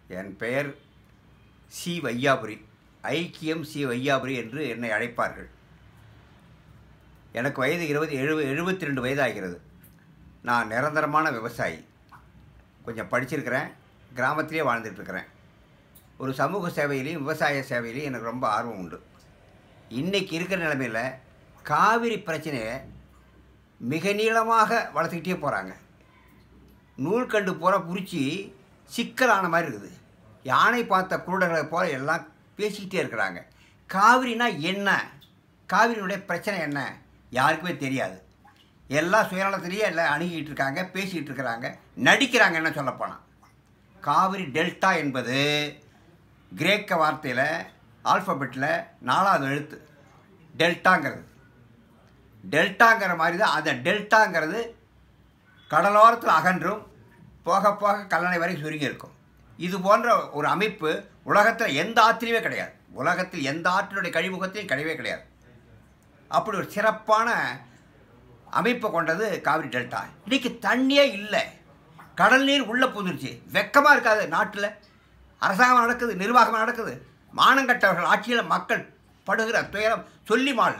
என் பெயர் சி வையாபுரி ஐக்கியம் சி வையாபுரி என்று என்னை அழைப்பார்கள் எனக்கு வயது இருபது எழுப எழுபத்தி ரெண்டு வயதாகிறது நான் நிரந்தரமான விவசாயி கொஞ்சம் படிச்சிருக்கிறேன் கிராமத்திலே வாழ்ந்துட்டுருக்கிறேன் ஒரு சமூக சேவையிலையும் விவசாய சேவையிலையும் எனக்கு ரொம்ப ஆர்வம் உண்டு இன்றைக்கி இருக்கிற நிலைமையில் காவிரி பிரச்சனையை மிக நீளமாக வளர்த்துக்கிட்டே போகிறாங்க நூல்கண்டு பூரா குறிச்சி சிக்கலான மாதிரி இருக்குது யானை பார்த்த குருடர்களை போல எல்லாம் பேசிக்கிட்டே இருக்கிறாங்க காவிரினா என்ன காவிரியினுடைய பிரச்சனை என்ன யாருக்குமே தெரியாது எல்லாம் சுயநலத்திலேயே எல்லாம் அணுகிட்டு இருக்காங்க பேசிக்கிட்டு இருக்கிறாங்க நடிக்கிறாங்க என்ன சொல்லப்போனால் காவிரி டெல்டா என்பது கிரேக்க வார்த்தையில் ஆல்ஃபபெட்டில் நாலாவது எழுத்து டெல்டாங்கிறது டெல்டாங்கிற மாதிரி தான் அந்த டெல்டாங்கிறது கடலோரத்தில் அகன்றும் போக போக கல்லணை வரை சுருங்கி இருக்கும் இது போன்ற ஒரு அமைப்பு உலகத்தில் எந்த ஆற்றிலுமே கிடையாது உலகத்தில் எந்த ஆற்றினுடைய கழிமுகத்திலையும் கிடையவே கிடையாது அப்படி ஒரு சிறப்பான அமைப்பை கொண்டது காவிரி டெல்டா இன்றைக்கி தண்ணியே இல்லை கடல் நீர் உள்ளே புதுருச்சு வெக்கமாக இருக்காது நாட்டில் அரசாங்கம் நடக்குது நிர்வாகம் நடக்குது மானங்கட்டவர்கள் ஆட்சியில் மக்கள் படுகிற துயரம் சொல்லி மாடல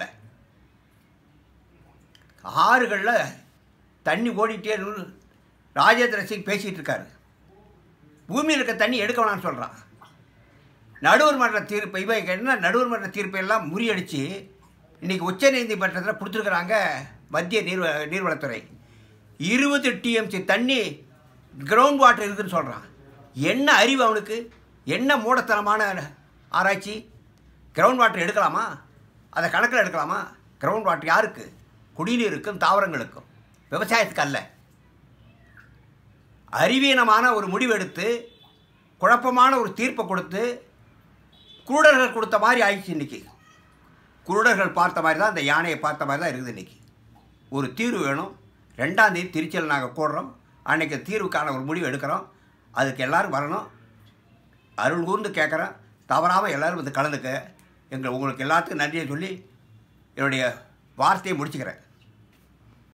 ஆறுகளில் தண்ணி ஓடிட்டே இருக்கு. ராஜேந்திர சிங் பேசிகிட்டு இருக்காரு பூமியில் இருக்க தண்ணி எடுக்க வேணாம்னு சொல்கிறான் நடுவர் மன்ற தீர்ப்பு இவன் என்ன நடுவர் மன்ற தீர்ப்பை எல்லாம் முறியடித்து இன்றைக்கி உச்ச நீதிமன்றத்தில் கொடுத்துருக்குறாங்க மத்திய நீர் நீர்வளத்துறை இருபது டிஎம்சி தண்ணி கிரவுண்ட் வாட்டர் இருக்குதுன்னு சொல்கிறான் என்ன அறிவு அவனுக்கு என்ன மூடத்தனமான ஆராய்ச்சி கிரவுண்ட் வாட்டர் எடுக்கலாமா அதை கணக்கில் எடுக்கலாமா கிரவுண்ட் வாட்டர் யாருக்கு குடிநீருக்கும் தாவரங்களுக்கும் விவசாயத்துக்கு அல்ல அறிவீனமான ஒரு முடிவெடுத்து குழப்பமான ஒரு தீர்ப்பை கொடுத்து குருடர்கள் கொடுத்த மாதிரி ஆயிடுச்சு இன்றைக்கி குருடர்கள் பார்த்த மாதிரி தான் அந்த யானையை பார்த்த மாதிரி தான் இருக்குது இன்றைக்கி ஒரு தீர்வு வேணும் ரெண்டாம் தேதி திருச்சியில் நாங்கள் கூடுறோம் அன்றைக்கி தீர்வுக்கான ஒரு முடிவு எடுக்கிறோம் அதுக்கு எல்லோரும் வரணும் அருள் கூர்ந்து கேட்குறேன் தவறாமல் எல்லோரும் வந்து கலந்துக்க எங்கள் உங்களுக்கு எல்லாத்துக்கும் நன்றியை சொல்லி என்னுடைய வார்த்தையை முடிச்சுக்கிறேன்